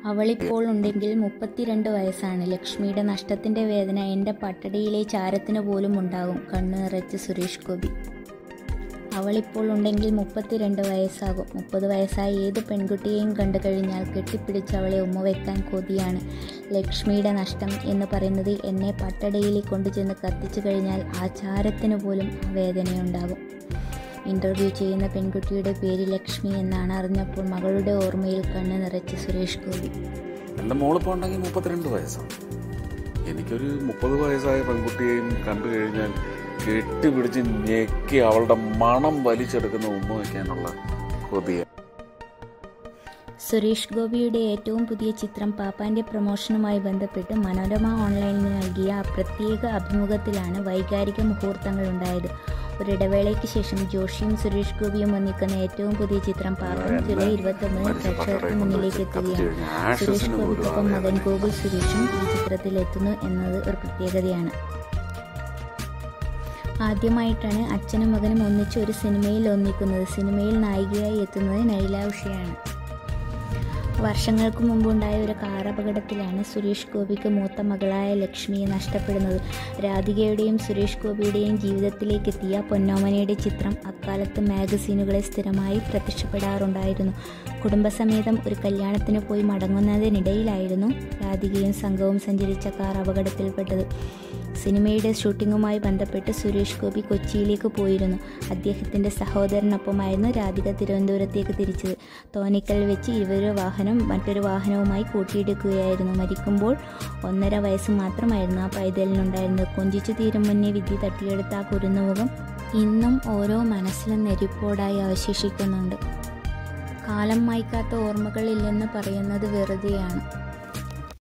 അവളിപ്പോൾ ഉണ്ടെങ്കിൽ മുപ്പത്തിരണ്ട് വയസ്സാണ് ലക്ഷ്മിയുടെ നഷ്ടത്തിന്റെ വേദന എൻ്റെ പട്ടടിയിലെ ചാരത്തിന് പോലും ഉണ്ടാകും കണ്ണു നിറച്ച് സുരേഷ് ഗോപി അവളിപ്പോൾ ഉണ്ടെങ്കിൽ മുപ്പത്തിരണ്ട് വയസ്സാകും മുപ്പത് വയസ്സായ ഏത് പെൺകുട്ടിയെയും കണ്ടു കഴിഞ്ഞാൽ കെട്ടിപ്പിടിച്ച് അവളെ ഉമ്മ വയ്ക്കാൻ കൊതിയാണ് ലക്ഷ്മിയുടെ നഷ്ടം എന്ന് പറയുന്നത് എന്നെ പട്ടടയിൽ കൊണ്ടുചെന്ന് കത്തിച്ചു കഴിഞ്ഞാൽ ആ ചാരത്തിന് പോലും ആ വേദനയുണ്ടാകും ഇൻ്റർവ്യൂ ചെയ്യുന്ന പെൺകുട്ടിയുടെ പേര് ലക്ഷ്മി എന്നാണ് അറിഞ്ഞപ്പോൾ മകളുടെ ഓർമ്മയിൽ കണ്ണ് നിറച്ച് സുരേഷ് ഗോപി എൻ്റെ മോളിപ്പോൾ ഉണ്ടെങ്കിൽ മുപ്പത്തിരണ്ട് വയസ്സാണ് എനിക്കൊരു മുപ്പത് വയസ്സായ പെൺകുട്ടിയെയും കണ്ടു കഴിഞ്ഞാൽ കെട്ടിപ്പിടിച്ച് ഞെക്കി അവളുടെ മണം വലിച്ചെടുക്കുന്ന ഉമ്മ വയ്ക്കാനുള്ള കൊതിയ സുരേഷ് ഗോപിയുടെ ഏറ്റവും പുതിയ ചിത്രം പാപ്പാന്റെ പ്രൊമോഷനുമായി ബന്ധപ്പെട്ട് മനോരമ ഓൺലൈനിന് നൽകിയ ആ പ്രത്യേക അഭിമുഖത്തിലാണ് വൈകാരിക മുഹൂർത്തങ്ങൾ ഉണ്ടായത് ഒരിടവേളയ്ക്ക് ശേഷം ജോഷിയും സുരേഷ് ഗോപിയും ഒന്നിക്കുന്ന ഏറ്റവും പുതിയ ചിത്രം പാപ്പൻ ജൂലൈ ഇരുപത്തൊമ്പതിന് പ്രേക്ഷകർക്ക് മുന്നിലേക്ക് എത്തുകയാണ് സുരേഷ് ഗോപിക്കൊപ്പം മകൻ ഗോകുൽ സുരേഷും ഈ ചിത്രത്തിൽ എത്തുന്നു എന്നത് ഒരു പ്രത്യേകതയാണ് ആദ്യമായിട്ടാണ് അച്ഛനും മകനും ഒന്നിച്ച് ഒരു സിനിമയിൽ ഒന്നിക്കുന്നത് സിനിമയിൽ നായികയായി എത്തുന്നത് നൈല ഉഷയാണ് വർഷങ്ങൾക്ക് മുമ്പുണ്ടായ ഒരു കാർ അപകടത്തിലാണ് സുരേഷ് ഗോപിക്ക് മൂത്ത മകളായ ലക്ഷ്മിയെ നഷ്ടപ്പെടുന്നത് രാധികയുടെയും സുരേഷ് ഗോപിയുടെയും ജീവിതത്തിലേക്ക് എത്തിയ പൊന്നോമനയുടെ ചിത്രം അക്കാലത്ത് മാഗസീനുകളിൽ സ്ഥിരമായി പ്രത്യക്ഷപ്പെടാറുണ്ടായിരുന്നു കുടുംബസമേതം ഒരു കല്യാണത്തിന് പോയി മടങ്ങുന്നതിനിടയിലായിരുന്നു രാധികയും സംഘവും സഞ്ചരിച്ച കാർ അപകടത്തിൽപ്പെട്ടത് സിനിമയുടെ ഷൂട്ടിങ്ങുമായി ബന്ധപ്പെട്ട് സുരേഷ് ഗോപി കൊച്ചിയിലേക്ക് പോയിരുന്നു അദ്ദേഹത്തിൻ്റെ സഹോദരനൊപ്പമായിരുന്നു രാധിക തിരുവനന്തപുരത്തേക്ക് തിരിച്ചത് തോന്നിക്കൽ വെച്ച് ഇരുവരുടെ വാഹനം മറ്റൊരു വാഹനവുമായി കൂട്ടിയിടിക്കുകയായിരുന്നു മരിക്കുമ്പോൾ ഒന്നര വയസ്സ് മാത്രമായിരുന്നു ആ പൈതലിനുണ്ടായിരുന്നത് കൊഞ്ചിച്ചു തീരും മുന്നേ വിധി തട്ടിയെടുത്ത ആ കുരുന്നുമുഖം ഇന്നും ഓരോ മനസ്സിലും നെരിപ്പോടായി അവശേഷിക്കുന്നുണ്ട് കാലം മായ്ക്കാത്ത ഓർമ്മകളില്ലെന്ന് പറയുന്നത് വെറുതെയാണ്